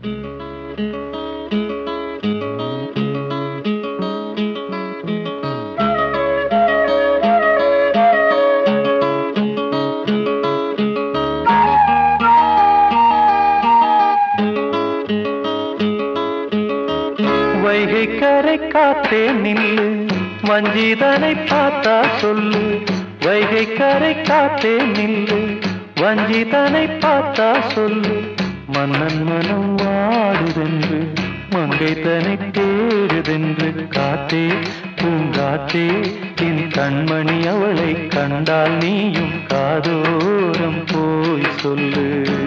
வைகை கரை காத்தே நில்லு வஞ்சிதனை பார்த்தா சொல்லு வைகை கரை காத்தே நில்லு வஞ்சிதனை பார்த்தா சொல்லு மன்னன் மனம் வாடுதென்று மங்கை தனை தேடுதென்று காத்தே பூங்காத்தே என் கண்மணி அவளை கண்டால் நீயும் காதோரம் போய் சொல்லு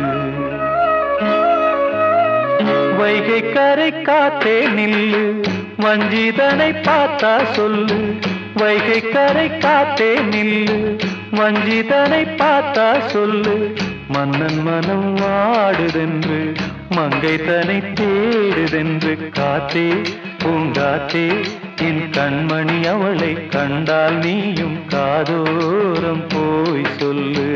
வைகை கரை காத்தே நில்லு வஞ்சிதனை பார்த்தா சொல்லு வைகை கரை காத்தே நில்லு வஞ்சிதனை பார்த்தா சொல்லு மன்னன் மனம் வாடுதென்று மங்கை தனை தேடுதென்று காத்தே பூங்காத்தே என் கண்மணி அவளை கண்டால் நீயும் காதோரம் போய் சொல்லு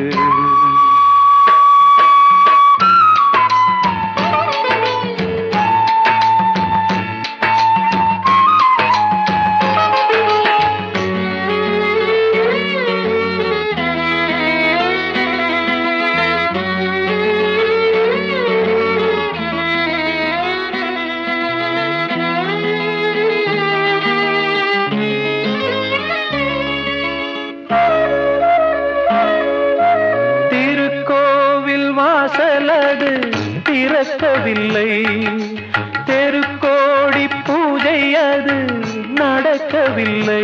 திருக்கோவில் வாசலது திறக்கவில்லை தெருக்கோடி பூஜை அது நடக்கவில்லை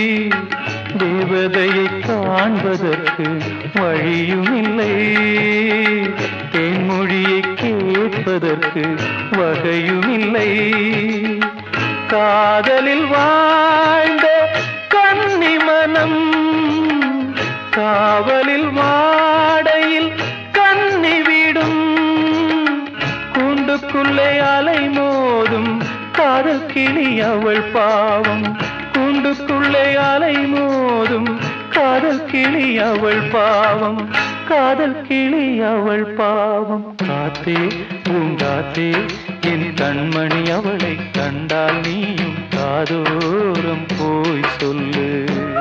தேவதையை காண்பதற்கு வழியும் இல்லை தேன்மொழியை கேட்பதற்கு வகையும் இல்லை காதலில் வாழ்ந்த கன்னி மனம் காவலில் மாடையில் கன்னி விடும் கூண்டுக்குள்ளே அலை மோதும் காதல் கிளி அவள் பாவம் கூண்டுக்குள்ளே அலை மோதும் காதல் கிளி அவள் பாவம் காதல் கிளி அவள் பாவம் காத்தே பூங்காத்தே என் கண்மணி அவளை கண்டால் நீயும் காதோரம் போய் சொல்லு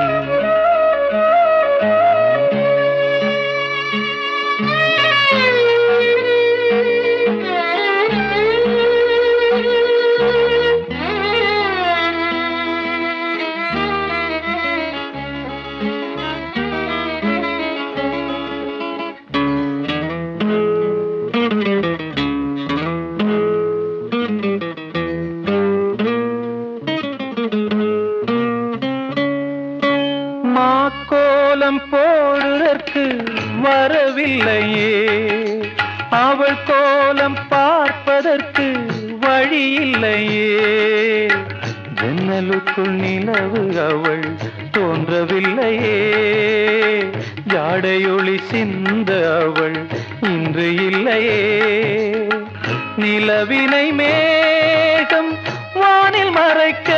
மாக்கோலம் போடுதற்கு வரவில்லையே அவள் கோலம் பார்ப்பதற்கு வழி இல்லையே ஜன்னலுக்குள் நிலவு அவள் தோன்றவில்லையே ஜாடையொளி சிந்த அவள் இன்று இல்லையே நிலவினை மேகம் வானில் மறைக்க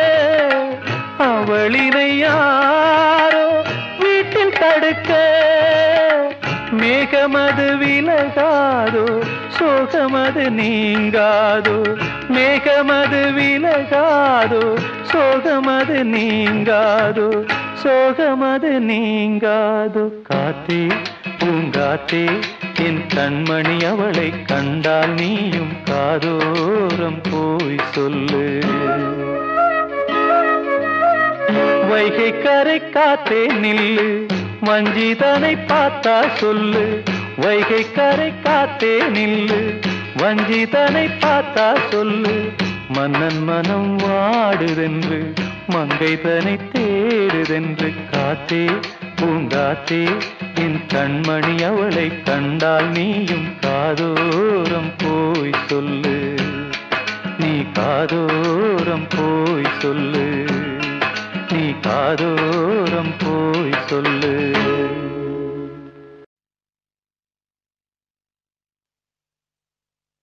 அவளினை யாரோ வீட்டில் தடுக்க மேகமது விலகாதோ சோகமது நீங்காதோ மேகமது விலகாதோ சோகமது நீங்காதோ சோகமது நீங்காதோ காத்தே பூங்காத்தே என் கண்மணி அவளை கண்டால் நீயும் காதோரம் போய் சொல்லு வைகை கரை காத்தே நில்லு வஞ்சிதனை பார்த்தா சொல்லு வைகை கரை காத்தே நில்லு வஞ்சிதனை பார்த்தா சொல்லு மன்னன் மனம் வாடுதென்று மங்கை தனை தேடுதென்று காத்தே பூங்காத்தே என் கண்மணி அவளை கண்டால் நீயும் காதோரம் போய் சொல்லு நீ காதோரம் போய் சொல்லு நீ காதோரம் போய் சொல்லு